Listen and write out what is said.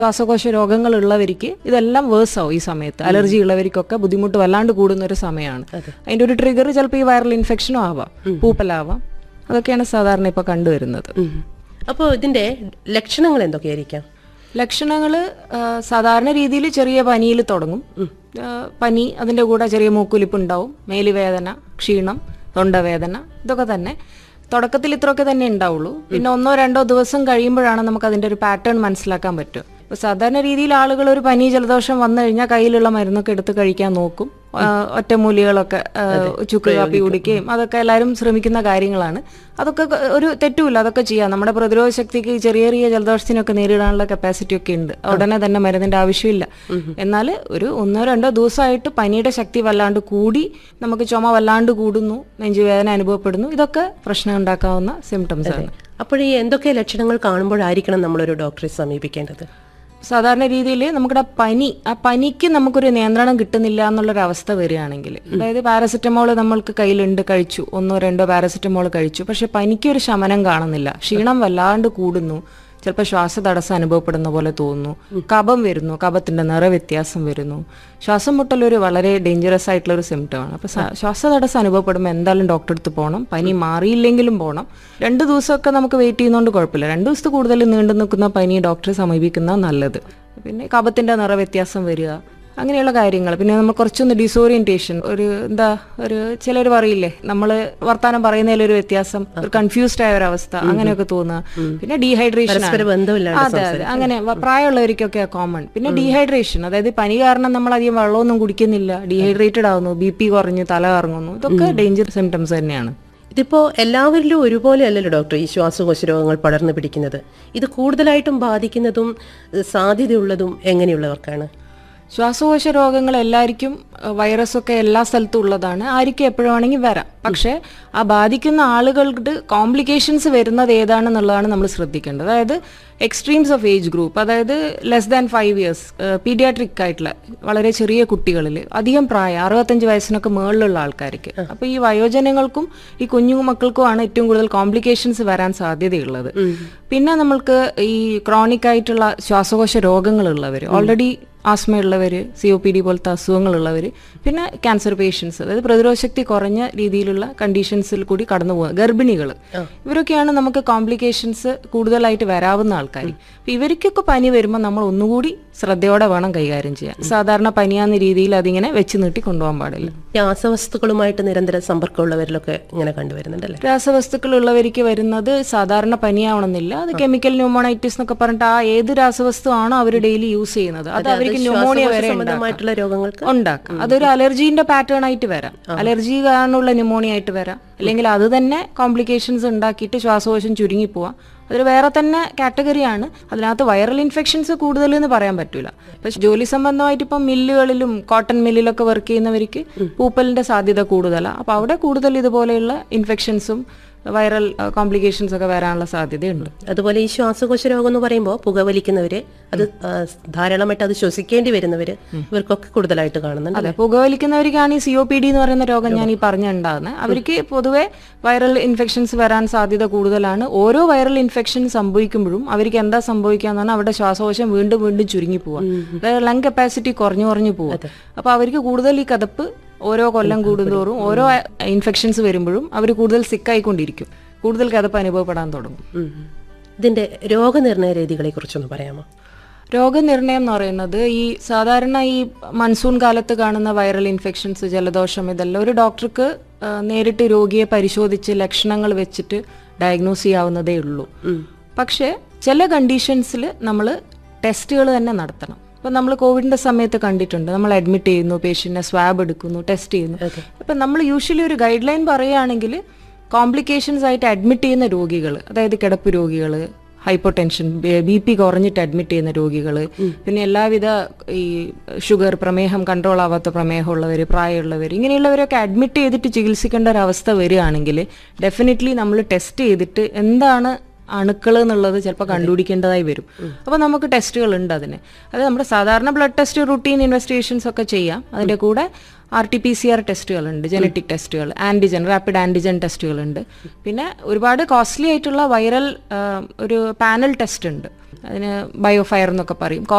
ശ്വാസകോശ രോഗങ്ങളുള്ളവർക്ക് ഇതെല്ലാം വേഴ്സ് ആവും ഈ സമയത്ത് അലർജി ഉള്ളവർക്കൊക്കെ ബുദ്ധിമുട്ട് വല്ലാണ്ട് കൂടുന്ന ഒരു സമയമാണ് അതിന്റെ ഒരു ട്രിഗർ ചിലപ്പോൾ ഈ വൈറൽ ഇൻഫെക്ഷനും ആവാം പൂപ്പലാവാം അതൊക്കെയാണ് സാധാരണ ഇപ്പൊ കണ്ടുവരുന്നത് അപ്പോൾ ഇതിന്റെ ലക്ഷണങ്ങൾ എന്തൊക്കെയായിരിക്കാം ലക്ഷണങ്ങൾ സാധാരണ രീതിയിൽ ചെറിയ പനിയിൽ തുടങ്ങും ആ, പനി അതിന്റെ കൂടെ ചെറിയ മൂക്കുലിപ്പ് ഉണ്ടാവും മേലുവേദന ക്ഷീണം തൊണ്ടവേദന ഇതൊക്കെ തന്നെ തുടക്കത്തിൽ ഇത്രയൊക്കെ തന്നെ ഉണ്ടാവുള്ളൂ പിന്നെ ഒന്നോ രണ്ടോ ദിവസം കഴിയുമ്പോഴാണ് നമുക്ക് അതിന്റെ ഒരു പാറ്റേൺ മനസ്സിലാക്കാൻ പറ്റും ഇപ്പൊ സാധാരണ രീതിയിൽ ആളുകൾ ഒരു പനി ജലദോഷം വന്നു കഴിഞ്ഞാൽ കയ്യിലുള്ള മരുന്നൊക്കെ എടുത്ത് കഴിക്കാൻ നോക്കും ആ, ഒറ്റമൂലികളൊക്കെ ആ, ചുക്ക് കാപ്പി കുടിക്കുകയും അതൊക്കെ എല്ലാവരും ശ്രമിക്കുന്ന കാര്യങ്ങളാണ് അതൊക്കെ ക- ഒരു തെറ്റുമില്ല അതൊക്കെ ചെയ്യാം നമ്മുടെ പ്രതിരോധ ശക്തിക്ക് ഈ ചെറിയ ചെറിയ ജലദോഷത്തിനൊക്കെ നേരിടാനുള്ള കപ്പാസിറ്റി ഒക്കെ ഉണ്ട് ഉടനെ തന്നെ മരുന്നിന്റെ ആവശ്യമില്ല എന്നാൽ ഒരു ഒന്നോ രണ്ടോ ദിവസമായിട്ട് പനിയുടെ ശക്തി വല്ലാണ്ട് കൂടി നമുക്ക് ചുമ വല്ലാണ്ട് കൂടുന്നു നെഞ്ചുവേദന അനുഭവപ്പെടുന്നു ഇതൊക്കെ പ്രശ്നം ഉണ്ടാക്കാവുന്ന സിംറ്റംസ് ആണ് അപ്പോൾ ഈ എന്തൊക്കെ ലക്ഷണങ്ങൾ കാണുമ്പോഴായിരിക്കണം നമ്മളൊരു ഡോക്ടറെ സമീപിക്കേണ്ടത് സാധാരണ രീതിയിൽ നമ്മുടെ പനി ആ പനിക്ക് നമുക്കൊരു നിയന്ത്രണം കിട്ടുന്നില്ല എന്നുള്ളൊരു അവസ്ഥ വരികയാണെങ്കിൽ അതായത് പാരസെറ്റമോൾ നമ്മൾക്ക് കയ്യിലുണ്ട് കഴിച്ചു ഒന്നോ രണ്ടോ പാരസെറ്റമോൾ കഴിച്ചു പക്ഷെ പനിക്ക് ഒരു ശമനം കാണുന്നില്ല ക്ഷീണം വല്ലാണ്ട് കൂടുന്നു ചിലപ്പോൾ ശ്വാസതടസ്സം അനുഭവപ്പെടുന്ന പോലെ തോന്നുന്നു കഫം വരുന്നു കഫത്തിന്റെ നിറവ്യത്യാസം വരുന്നു ശ്വാസം മുട്ടൽ ഒരു വളരെ ഡേഞ്ചറസ് ആയിട്ടുള്ള ഒരു സിംറ്റമാണ് അപ്പൊ സ- ശ്വാസതടസ്സം അനുഭവപ്പെടുമ്പോൾ എന്തായാലും ഡോക്ടറെ അടുത്ത് പോകണം പനി മാറിയില്ലെങ്കിലും പോകണം രണ്ട് ദിവസമൊക്കെ നമുക്ക് വെയിറ്റ് ചെയ്യുന്നതുകൊണ്ട് കുഴപ്പമില്ല രണ്ട് ദിവസത്തിൽ കൂടുതൽ നീണ്ടു നിൽക്കുന്ന പനി ഡോക്ടറെ സമീപിക്കുന്ന നല്ലത് പിന്നെ കഫത്തിന്റെ നിറവ്യത്യാസം വരിക അങ്ങനെയുള്ള കാര്യങ്ങൾ പിന്നെ നമ്മൾ കുറച്ചൊന്ന് ഡിസോറിയന്റേഷൻ ഒരു എന്താ ഒരു ചിലർ പറയില്ലേ നമ്മൾ വർത്താനം പറയുന്നതിൽ ഒരു വ്യത്യാസം ഒരു കൺഫ്യൂസ്ഡ് ആയ ഒരു അവസ്ഥ അങ്ങനെയൊക്കെ തോന്നുക പിന്നെ ഡീഹൈഡ്രേഷൻ പരസ്പര ബന്ധമില്ലാണ്ട് അതെ അതെ അങ്ങനെ വ- പ്രായമുള്ളവർക്കൊക്കെ കോമൺ പിന്നെ ഡീഹൈഡ്രേഷൻ അതായത് പനി കാരണം നമ്മൾ അധികം വെള്ളമൊന്നും കുടിക്കുന്നില്ല ഡീഹൈഡ്രേറ്റഡ് ആവുന്നു ബി പി കുറഞ്ഞു തല കറങ്ങുന്നു ഇതൊക്കെ ഡേഞ്ചർ സിംറ്റംസ് തന്നെയാണ് ഇതിപ്പോ എല്ലാവരിലും ഒരുപോലെ അല്ലല്ലോ ഡോക്ടർ ഈ ശ്വാസകോശ രോഗങ്ങൾ പടർന്നു പിടിക്കുന്നത് ഇത് കൂടുതലായിട്ടും ബാധിക്കുന്നതും ഏഹ്, സാധ്യതയുള്ളതും എങ്ങനെയുള്ളവർക്കാണ് ശ്വാസകോശ രോഗങ്ങൾ എല്ലാവർക്കും വൈറസ് ഒക്കെ എല്ലാ സ്ഥലത്തും ഉള്ളതാണ് ആർക്കും എപ്പോഴും വേണമെങ്കിൽ വരാം പക്ഷേ ആ ബാധിക്കുന്ന ആളുകളുടെ കോംപ്ലിക്കേഷൻസ് വരുന്നത് ഏതാണെന്നുള്ളതാണ് നമ്മൾ ശ്രദ്ധിക്കേണ്ടത് അതായത് എക്സ്ട്രീംസ് ഓഫ് ഏജ് ഗ്രൂപ്പ് അതായത് less than five years paediatric ആയിട്ടുള്ള വളരെ ചെറിയ കുട്ടികളിൽ അധികം പ്രായം അറുപത്തഞ്ച് വയസ്സിനൊക്കെ മുകളിലുള്ള ആൾക്കാർക്ക് അപ്പൊ ഈ വയോജനങ്ങൾക്കും ഈ കുഞ്ഞു മക്കൾക്കുമാണ് ഏറ്റവും കൂടുതൽ കോംപ്ലിക്കേഷൻസ് വരാൻ സാധ്യതയുള്ളത് പിന്നെ നമ്മൾക്ക് ഈ ക്രോണിക് ആയിട്ടുള്ള ശ്വാസകോശ രോഗങ്ങളുള്ളവർ ഓൾറെഡി ആസ്മയുള്ളവർ സി ഒ പി ഡി പോലത്തെ അസുഖങ്ങളുള്ളവർ പിന്നെ ക്യാൻസർ പേഷ്യൻസ് അതായത് പ്രതിരോധശക്തി കുറഞ്ഞ രീതിയിലുള്ള കണ്ടീഷൻസിൽ കൂടി കടന്നു പോകുക ഗർഭിണികൾ ഇവരൊക്കെയാണ് നമുക്ക് കോംപ്ലിക്കേഷൻസ് കൂടുതലായിട്ട് വരാവുന്ന ആൾക്കാർ അപ്പൊ ഇവർക്കൊക്കെ പനി വരുമ്പോൾ നമ്മൾ ഒന്നുകൂടി ശ്രദ്ധയോടെ വേണം കൈകാര്യം ചെയ്യാൻ സാധാരണ പനിയാന്ന രീതിയിൽ അതിങ്ങനെ വെച്ച് നീട്ടി കൊണ്ടുപോകാൻ പാടില്ല രാസവസ്തുക്കളുമായിട്ട് നിരന്തര സമ്പർക്കമുള്ളവരിലൊക്കെ ഇങ്ങനെ കണ്ടുവരുന്നുണ്ടല്ലേ രാസവസ്തുക്കൾ ഉള്ളവർക്ക് വരുന്നത് സാധാരണ പനിയാവണമെന്നില്ല അത് കെമിക്കൽ ന്യൂമോണൈറ്റിസ് എന്നൊക്കെ പറഞ്ഞിട്ട് ആ ഏത് രാസവസ്തു ആണോ അവർ ഡെയിലി യൂസ് ചെയ്യുന്നത് അത് അവർക്ക് ന്യൂമോണിയ ശ്വാസകോശ വരെ സംബന്ധമായിട്ടുള്ള രോഗങ്ങൾക്ക് ഉണ്ടാക്കാം അതൊരു അലർജീന്റെ പാറ്റേൺ ആയിട്ട് വരാം അലർജി കാരണമുള്ള ന്യൂമോണിയ ആയിട്ട് വരാം അല്ലെങ്കിൽ അത് തന്നെ കോംപ്ലിക്കേഷൻസ് ഉണ്ടാക്കിയിട്ട് ശ്വാസകോശം ചുരുങ്ങി പോവാം അതൊരു വേറെ തന്നെ കാറ്റഗറിയാണ് അതിനകത്ത് വൈറൽ ഇൻഫെക്ഷൻസ് കൂടുതൽ എന്ന് പറയാൻ പറ്റൂല ഇപ്പൊ ജോലി സംബന്ധമായിട്ട് ഇപ്പം മില്ലുകളിലും കോട്ടൺ മില്ലിലൊക്കെ വർക്ക് ചെയ്യുന്നവർക്ക് പൂപ്പലിന്റെ സാധ്യത കൂടുതലാണ് അപ്പൊ അവിടെ കൂടുതൽ ഇതുപോലെയുള്ള ഇൻഫെക്ഷൻസും വൈറൽ കോംപ്ലിക്കേഷൻസ് ഒക്കെ വരാനുള്ള സാധ്യതയുണ്ട് അതുപോലെ ഈ ശ്വാസകോശ രോഗം എന്ന് പറയുമ്പോൾ പുകവലിക്കുന്നവര് അത് ആ, ധാരാളമായിട്ട് അത് ശ്വസിക്കേണ്ടി വരുന്നവര് ഇവർക്കൊക്കെ കൂടുതലായിട്ട് കാണുന്നുണ്ട് അതെ പുകവലിക്കുന്നവർക്കാണ് ഈ സി ഒ പി ഡി എന്ന് പറയുന്ന രോഗം ഞാൻ ഈ പറഞ്ഞുണ്ടാകുന്നത് അവർക്ക് പൊതുവെ വൈറൽ ഇൻഫെക്ഷൻസ് വരാൻ സാധ്യത കൂടുതലാണ് ഓരോ വൈറൽ ഇൻഫെക്ഷൻ സംഭവിക്കുമ്പോഴും അവർക്ക് എന്താ സംഭവിക്കാന്ന് പറഞ്ഞാൽ അവരുടെ ശ്വാസകോശം വീണ്ടും വീണ്ടും ചുരുങ്ങി പോവാം അതായത് ലങ് കപ്പാസിറ്റി കുറഞ്ഞു കുറഞ്ഞു പോവാം അപ്പൊ അവർക്ക് കൂടുതൽ ഈ കഥപ്പ് ഓരോ കൊല്ലം കൂടുന്തോറും ഓരോ ഇൻഫെക്ഷൻസ് വരുമ്പോഴും അവർ കൂടുതൽ സിക്കായിക്കൊണ്ടിരിക്കും കൂടുതൽ കഥപ്പ് അനുഭവപ്പെടാൻ തുടങ്ങും ഉം. ഇതിന്റെ രോഗനിർണയ രീതികളെ കുറിച്ചൊന്ന് പറയാമോ രോഗനിർണയം എന്ന് പറയുന്നത് ഈ സാധാരണ ഈ മൺസൂൺ കാലത്ത് കാണുന്ന വൈറൽ ഇൻഫെക്ഷൻസ് ജലദോഷം ഇതെല്ലാം ഒരു ഡോക്ടർക്ക് ആ, നേരിട്ട് രോഗിയെ പരിശോധിച്ച് ലക്ഷണങ്ങൾ വെച്ചിട്ട് ഡയഗ്നോസ് ചെയ്യാവുന്നതേ ഉള്ളൂ പക്ഷേ ചില കണ്ടീഷൻസിൽ നമ്മൾ ടെസ്റ്റുകൾ തന്നെ നടത്തണം ഇപ്പം നമ്മൾ കോവിഡിന്റെ സമയത്ത് കണ്ടിട്ടുണ്ട് നമ്മൾ അഡ്മിറ്റ് ചെയ്യുന്നു പേഷ്യന്റിനെ സ്വാബ് എടുക്കുന്നു ടെസ്റ്റ് ചെയ്യുന്നു ഇപ്പം നമ്മൾ യൂഷ്വലി ഒരു ഗൈഡ് ലൈൻ പറയുകയാണെങ്കിൽ കോംപ്ലിക്കേഷൻസ് ആയിട്ട് അഡ്മിറ്റ് ചെയ്യുന്ന രോഗികൾ അതായത് കിടപ്പ് രോഗികൾ ഹൈപ്പർ ടെൻഷൻ ബി പി കുറഞ്ഞിട്ട് അഡ്മിറ്റ് ചെയ്യുന്ന രോഗികൾ പിന്നെ എല്ലാവിധ ഈ ഷുഗർ പ്രമേഹം കൺട്രോൾ ആവാത്ത പ്രമേഹമുള്ളവർ പ്രായമുള്ളവർ ഇങ്ങനെയുള്ളവരൊക്കെ അഡ്മിറ്റ് ചെയ്തിട്ട് ചികിത്സിക്കേണ്ട ഒരു അവസ്ഥ വരികയാണെങ്കിൽ ഡെഫിനറ്റ്ലി നമ്മൾ ടെസ്റ്റ് ചെയ്തിട്ട് എന്താണ് അണുക്കൾ എന്നുള്ളത് ചിലപ്പോൾ കണ്ടുപിടിക്കേണ്ടതായി വരും അപ്പോൾ നമുക്ക് ടെസ്റ്റുകൾ ഉണ്ട് അതിന് അത് നമ്മുടെ സാധാരണ ബ്ലഡ് ടെസ്റ്റ് റുട്ടീൻ ഇൻവെസ്റ്റിഗേഷൻസ് ഒക്കെ ചെയ്യാം അതിൻ്റെ കൂടെ R T P C R ടെസ്റ്റുകളുണ്ട് ജനറ്റിക് ടെസ്റ്റുകൾ ആൻറ്റിജൻ റാപ്പിഡ് ആൻറ്റിജൻ ടെസ്റ്റുകളുണ്ട് പിന്നെ ഒരുപാട് കോസ്റ്റ്ലി ആയിട്ടുള്ള വൈറൽ ഒരു പാനൽ ടെസ്റ്റ് ഉണ്ട് അതിന് ബയോഫയർ എന്നൊക്കെ പറയും